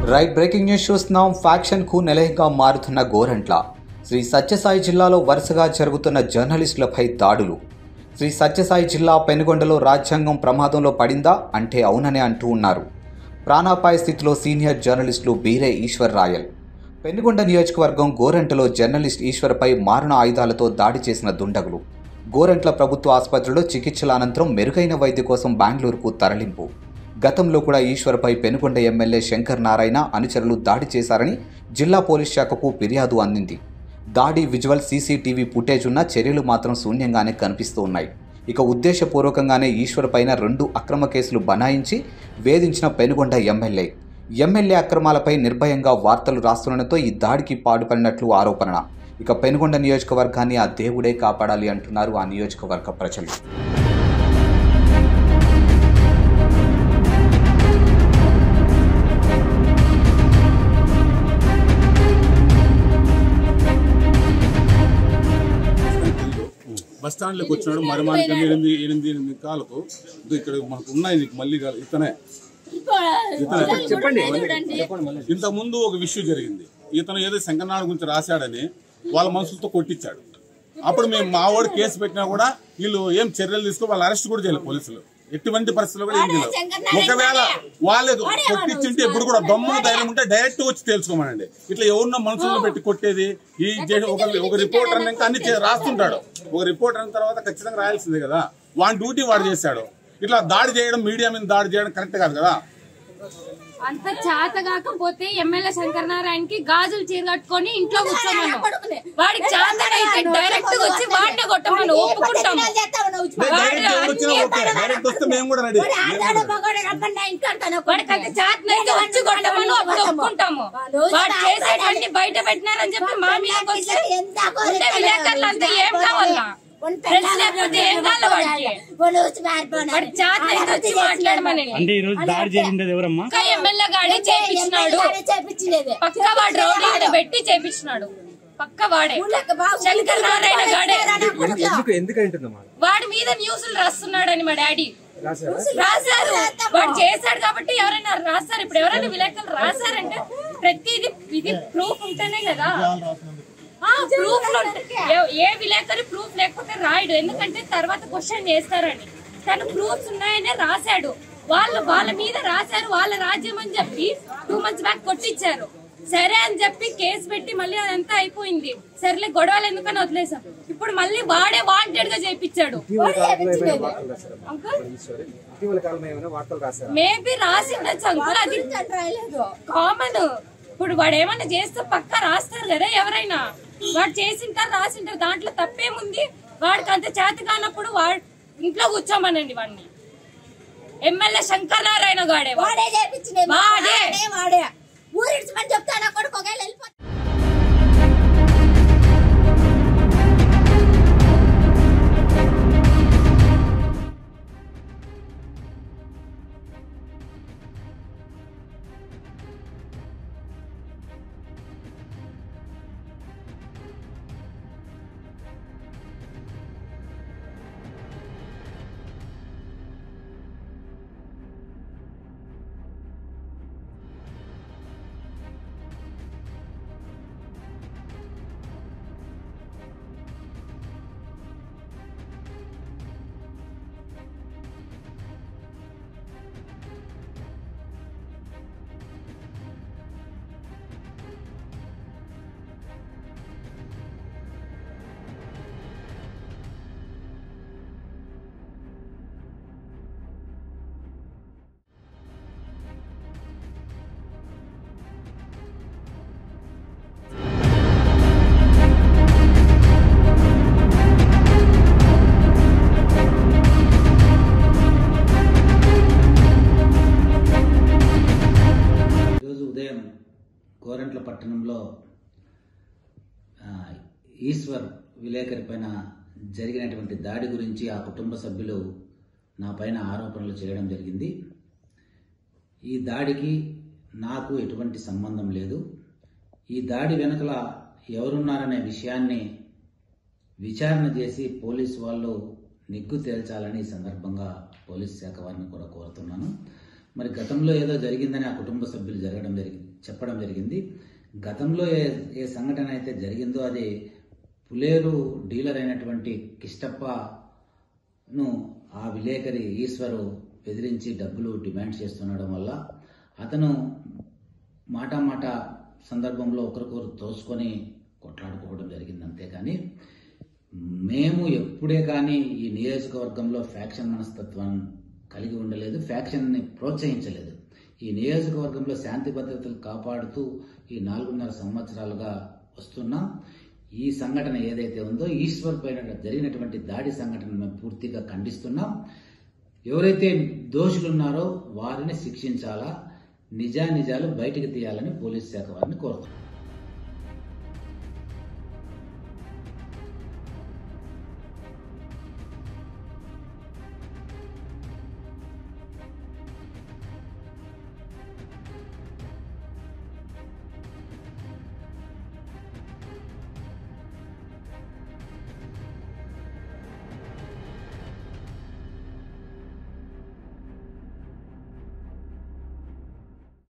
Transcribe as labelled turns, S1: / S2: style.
S1: Right breaking news చూస్తున్నాం faction కు నెలహిగా మారుతున్న గోరంట్ల శ్రీ సత్యసాయి జిల్లాలో వరుసగా జరుగుతున్న జర్నలిస్టులపై దాడులు శ్రీ సత్యసాయి జిల్లా పెనుగొండలో రాజ్యాంగం ప్రమాదంలో పడిందా అంటే అవుననే అంటూ ఉన్నారు ప్రాణాపాయ స్థితిలో సీనియర్ జర్నలిస్టులు బీరే ఈశ్వర్ రాయల్ పెనుగొండ నియోజకవర్గం గోరంటలో జర్నలిస్ట్ ఈశ్వర్పై మారణ ఆయుధాలతో దాడి చేసిన దుండగులు గోరంట్ల ప్రభుత్వ ఆసుపత్రిలో చికిత్సల అనంతరం మెరుగైన వైద్య కోసం బెంగళూరుకు తరలింపు గతంలో కూడా ఈశ్వర్పై పెనుకొండ ఎమ్మెల్యే శంకర్ నారాయణ అనుచరులు దాడి చేశారని జిల్లా పోలీస్ శాఖకు ఫిర్యాదు అందింది దాడి విజువల్ సీసీటీవీ ఫుటేజ్ ఉన్న చర్యలు మాత్రం శూన్యంగానే కనిపిస్తూ ఉన్నాయి ఇక ఉద్దేశపూర్వకంగానే ఈశ్వర్ పైన రెండు అక్రమ కేసులు బనాయించి వేధించిన పెనుగొండ ఎమ్మెల్యే ఎమ్మెల్యే అక్రమాలపై నిర్భయంగా వార్తలు రాస్తుండటంతో ఈ దాడికి పాటుపడినట్లు ఆరోపణ ఇక పెనుగొండ నియోజకవర్గాన్ని ఆ దేవుడే కాపాడాలి అంటున్నారు ఆ నియోజకవర్గ ప్రజలు
S2: బస్ స్టాండ్లోకి వచ్చినాడు మరి మనకి ఎనిమిది ఎనిమిది ఎనిమిది కాలకు ఇదో ఇక్కడ మనకు ఉన్నాయి నీకు మళ్ళీ కాదు ఇతనే చెప్పండి ఇంత ముందు ఒక విషయం జరిగింది ఇతను ఏదో శంకరనారాయణ గురించి రాశాడని వాళ్ళ మనుషులతో కొట్టించాడు అప్పుడు మేము మా వాడు కేసు పెట్టినా కూడా వీళ్ళు ఏం చర్యలు తీసుకుని వాళ్ళు అరెస్ట్ కూడా చేయలేదు పోలీసులు ఎటువంటి పరిస్థితుల్లో కూడా ఏం చేయలేదు ఒకవేళ వాళ్ళే కొట్టించింటే ఇప్పుడు కూడా దమ్మును ధైర్యం ఉంటే డైరెక్ట్ వచ్చి తెలుసుకోమనండి ఇట్లా ఎవరినో మనుషులను పెట్టి కొట్టేది ఈ జే- ఒక ఒక రిపోర్టర్ ఇంకా అన్ని చే- రాస్తుంటాడు ఒక రిపోర్టర్ అయిన తర్వాత ఖచ్చితంగా రాయాల్సిందే కదా వాడి డ్యూటీ వాడు చేశాడు ఇట్లా దాడి చేయడం మీడియా మీద దాడి చేయడం కరెక్ట్ కాదు కదా
S3: అంత చేత కాకపోతే ఎమ్మెల్యే శంకర్ నారాయణకి గాజులు చీర కట్టుకొని ఇంట్లో కూర్చోమను వాడికి చేత అయితే డైరెక్ట్ గా వచ్చి వాడిని కొట్టమను ఒప్పుకుంటాము
S2: డైరెక్ట్ ఎవరు వచ్చినా ఓకే డైరెక్ట్ వస్తే మేము కూడా రెడీ
S3: వాడికి అంత చేత అయితే వచ్చి కొట్టమను అప్పుడు ఒప్పుకుంటాము వాడు చేసేటువంటి బయట పెట్టినారని చెప్పి మా మీదకి వస్తే ఉండే విలేకరులు అంతా ఏం కావాలా ప్రెస్ లేకపోతే ఏం కావాలి వాడికి వాడి చేత అయితే వచ్చి మాట్లాడమని
S4: అంటే ఈ రోజు దాడి చేసిండేది ఎవరమ్మా
S3: పక్క ఎమ్మెల్యే గాడి చేపించినాడు పక్క వాడు రౌడీ పెట్టి చేపించినాడు పక్క వాడే శంకర్ నారాయణ గాడే
S5: ఎందుకు ఎందుకు అంటుందమ్మా
S3: వాడి మీద న్యూస్లు రాస్తున్నాడని మా డాడీ రాశారు వాడు చేశాడు కాబట్టి ఎవరైనా రాస్తారు ఇప్పుడు ఎవరైనా విలేకరులు రాశారంటే ప్రతిది ఇది ప్రూఫ్ ఉంటేనే కదా ప్రూఫ్ ఏ విలేకరి ప్రూఫ్ లేకపోతే రాయడు ఎందుకంటే తర్వాత క్వశ్చన్ చేస్తారని తను ప్రూఫ్స్ ఉన్నాయనే రాశాడు వాళ్ళు వాళ్ళ మీద రాశారు వాళ్ళ రాజ్యం అని చెప్పి టూ మంత్స్ బ్యాక్ కొట్టించారు సరే అని చెప్పి కేసు పెట్టి మళ్ళీ అదంతా అయిపోయింది సరేలే గొడవలు ఎందుకని వదిలేసాం ఇప్పుడు మళ్ళీ వాడే వాంటెడ్ గా చేపించాడు అంకుల్
S5: ఇటీవల కాలంలో ఏమైనా వార్తలు రాశారు
S3: మేబీ రాసిండొచ్చు అంకుల్ అది కామన్ ఇప్పుడు వాడు ఏమన్నా చేస్తే పక్క రాస్తారు కదా ఎవరైనా వాడు చేసింటారు రాసింటారు దాంట్లో తప్పేముంది వాడికి అంత చేత కానప్పుడు వాడు ఇంట్లో కూర్చోమనండి వాడిని ఎమ్మెల్యే శంకర్ నారాయణ గాడే వాడు.
S6: వాడే చేపించింది
S3: వాడే.
S6: వాడే వాడే ఊరిడ్చమని చెప్తాను కొడుకు ఒకవేళ వెళ్ళిపోతే
S7: ఈరోజు ఉదయం గోరంట్ల పట్టణంలో ఆ, ఈశ్వర్ విలేకరి పైన జరిగినటువంటి దాడి గురించి ఆ కుటుంబ సభ్యులు నా పైన ఆరోపణలు చేయడం జరిగింది ఈ దాడికి నాకు ఎటువంటి సంబంధం లేదు ఈ దాడి వెనుకల ఎవరున్నారనే విషయాన్ని విచారణ చేసి పోలీస్ వాళ్ళు నిగ్గు తేల్చాలని ఈ సందర్భంగా పోలీస్ శాఖ వారిని కూడా కోరుతున్నాను మరి గతంలో ఏదో జరిగిందని ఆ కుటుంబ సభ్యులు జరగడం జరిగింది చెప్పడం జరిగింది గతంలో ఏ ఏ సంఘటన అయితే జరిగిందో అది పులేరు డీలర్ అయినటువంటి కిష్టప్పను ఆ విలేకరి ఈశ్వరు బెదిరించి డబ్బులు డిమాండ్ చేస్తుండడం వల్ల అతను మాట మాట సందర్భంలో ఒకరికొకరు తోసుకొని కొట్లాడుకోవడం జరిగింది అంతేకాని మేము ఎప్పుడే కానీ ఈ నియోజకవర్గంలో ఫ్యాక్షన్ మనస్తత్వం కలిగి ఉండలేదు ఫ్యాక్షన్ని ప్రోత్సహించలేదు ఈ నియోజకవర్గంలో శాంతి భద్రతలు కాపాడుతూ ఈ నాలుగున్నర సంవత్సరాలుగా వస్తున్నాం ఈ సంఘటన ఏదైతే ఉందో ఈశ్వర్ పైన జరిగినటువంటి దాడి సంఘటన మేము పూర్తిగా ఖండిస్తున్నాం ఎవరైతే దోషులు ఉన్నారో వారిని శిక్షించాలా నిజానిజాలు బయటికి తీయాలని పోలీస్ శాఖ వారిని కోరుతున్నాం